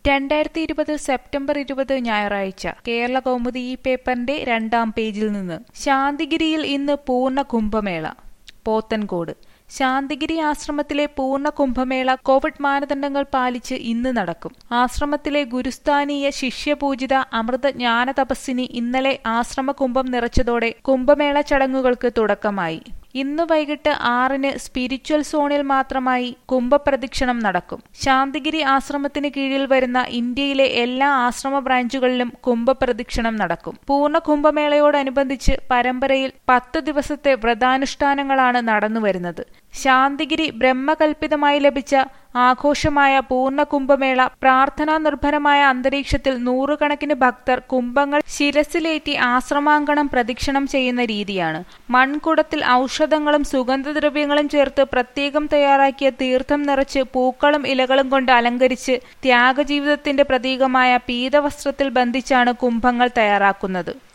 രണ്ടായിരത്തി ഇരുപത് സെപ്റ്റംബർ ഇരുപത് ഞായറാഴ്ച കേരള കൗമുദി ഈ പേപ്പറിന്റെ രണ്ടാം പേജിൽ നിന്ന് ശാന്തിഗിരിയിൽ ഇന്ന് പൂർണ്ണ കുംഭമേള പോത്തൻകോട് ശാന്തിഗിരി ആശ്രമത്തിലെ പൂർണ്ണ കുംഭമേള കോവിഡ് മാനദണ്ഡങ്ങൾ പാലിച്ച് ഇന്ന് നടക്കും ആശ്രമത്തിലെ ഗുരുസ്ഥാനീയ ശിഷ്യപൂജിത അമൃത ജ്ഞാന തപസ്സിനി ഇന്നലെ ആശ്രമ കുംഭം നിറച്ചതോടെ കുംഭമേള ചടങ്ങുകൾക്ക് തുടക്കമായി ഇന്ന് വൈകിട്ട് ആറിന് സ്പിരിച്വൽ സോണിൽ മാത്രമായി കുംഭപ്രദക്ഷിണം നടക്കും ശാന്തിഗിരി ആശ്രമത്തിന് കീഴിൽ വരുന്ന ഇന്ത്യയിലെ എല്ലാ ആശ്രമ ബ്രാഞ്ചുകളിലും കുംഭപ്രദക്ഷിണം നടക്കും പൂർണ്ണ കുംഭമേളയോടനുബന്ധിച്ച് പരമ്പരയിൽ പത്ത് ദിവസത്തെ വ്രതാനുഷ്ഠാനങ്ങളാണ് നടന്നുവരുന്നത് ശാന്തിഗിരി ബ്രഹ്മകൽപിതമായി ലഭിച്ച ആഘോഷമായ പൂർണ്ണ കുംഭമേള പ്രാർത്ഥനാ നിർഭരമായ അന്തരീക്ഷത്തിൽ നൂറുകണക്കിന് ഭക്തർ കുംഭങ്ങൾ ശിരസിലേറ്റി ആശ്രമാങ്കണം പ്രദക്ഷിണം ചെയ്യുന്ന രീതിയാണ് മൺകുടത്തിൽ ഔഷധങ്ങളും സുഗന്ധദ്രവ്യങ്ങളും ചേർത്ത് പ്രത്യേകം തയ്യാറാക്കിയ തീർത്ഥം നിറച്ച് പൂക്കളും ഇലകളും കൊണ്ട് അലങ്കരിച്ച് ത്യാഗജീവിതത്തിന്റെ പ്രതീകമായ പീതവസ്ത്രത്തിൽ ബന്ധിച്ചാണ് കുംഭങ്ങൾ തയ്യാറാക്കുന്നത്